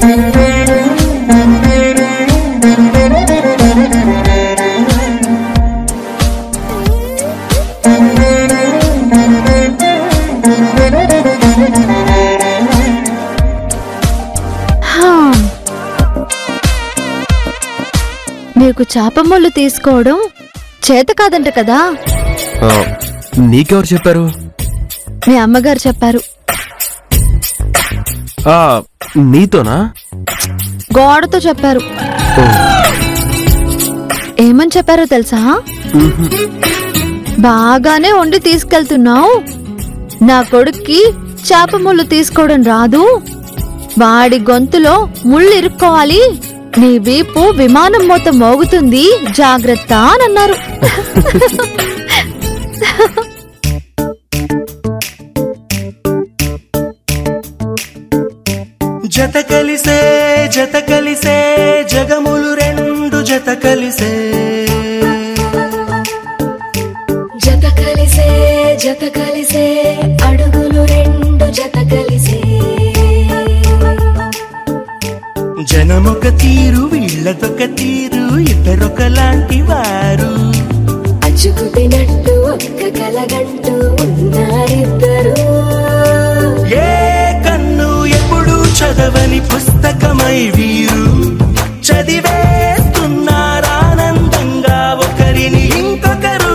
హా. నీకు చేప ముళ్ళు తీసుకోవడం చేత కాదంట కదా ఆ, నీకెవరు చెప్పారు మీ అమ్మగారు చెప్పారు ఆ నీతోనా గోడతో చెప్పారు ఓ, ఏమని చెప్పారో తెలుసా మ్హూ. బాగానే వండి తీసుకెళ్తున్నావు నా కొడుక్కి చేప ముళ్ళు తీసుకోవడం రాదు వాడి గొంతులో ముళ్ళు ఇరుక్కోవాలి నీ వీపు విమానం మూత మోగుతుంది జాగ్రత్త అని అన్నారు జత కలిసే జత కలిసే జగములు రెండు జత కలిసే జత కలిసే జత కలిసే అడుగులు రెండు జత కలిసే జనమొక తీరు వీళ్ళదొక తీరు ఇద్దరొకలాంటి వారు అచ్చుకు తినట్టు ఒక్క కలగంటూ ఉన్నారిద్దరు ఏ కన్ను ఎప్పుడు చదవని పుస్తకమై వీరు చదివేస్తున్నారానందంగా ఒకరిని ఇంకొకరు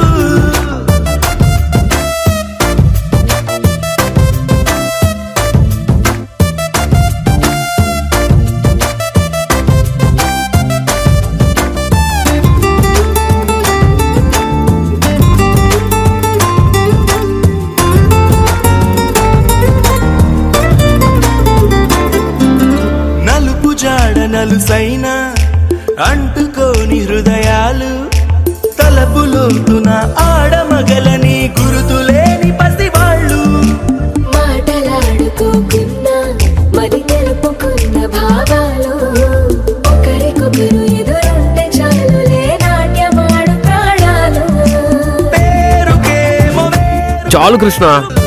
నలుపు జాడ నలుసైన అంటుకోని హృదయాలు తలపులోతున ఆడమగలని గురుతులేని పసివాళ్ళు మాటలాడుకోకున్నా మరి తెలుపుకున్న భావాలు ఒకరికొకరు ఎదురుంటే చాలులే నాట్యమాడు ప్రాణాలు పేరుకేమో వేరు చాలు కృష్ణ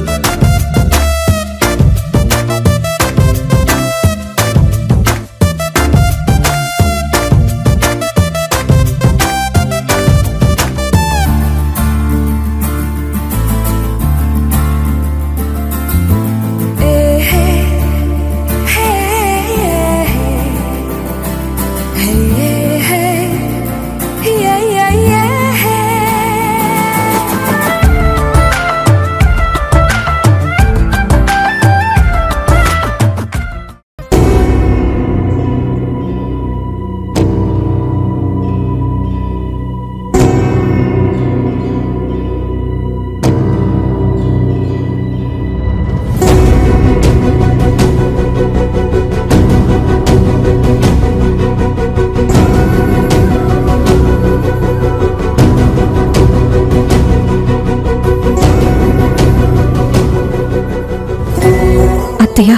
అత్తయ్య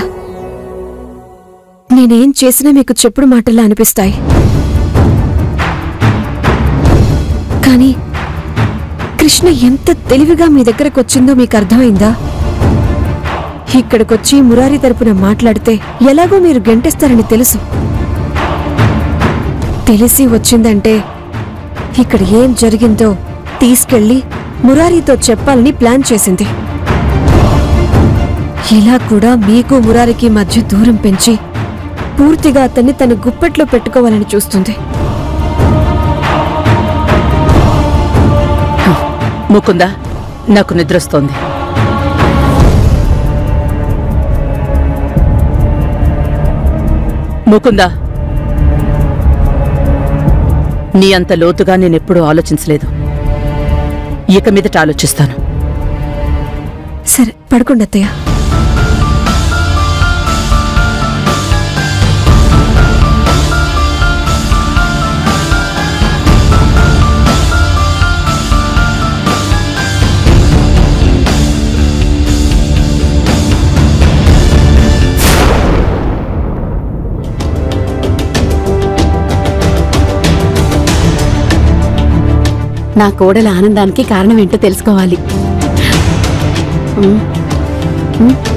నేనేం చేసినా మీకు చెప్పుడు మాటల్లా అనిపిస్తాయి కానీ కృష్ణ ఎంత తెలివిగా మీ దగ్గరకు వచ్చిందో మీకు అర్థమైందా ఇక్కడికొచ్చి మురారి తరపున మాట్లాడితే ఎలాగో మీరు గెంటేస్తారని తెలుసు తెలిసి వచ్చిందంటే ఇక్కడ ఏం జరిగిందో తీసుకెళ్లి మురారితో చెప్పాలని ప్లాన్ చేసింది ఇలా కూడా మీకు మురారికి మధ్య దూరం పెంచి పూర్తిగా అతన్ని తన గుప్పెట్లో పెట్టుకోవాలని చూస్తుంది ముకుందా నాకు నిద్రొస్తోంది ముకుందా నీ అంత లోతుగా నేనెప్పుడూ ఆలోచించలేదు ఇక మీదట ఆలోచిస్తాను సరే పడుకోండి అత్తయ్య నా కోడల ఆనందానికి కారణం ఏంటో తెలుసుకోవాలి ఉమ్, ఉమ్.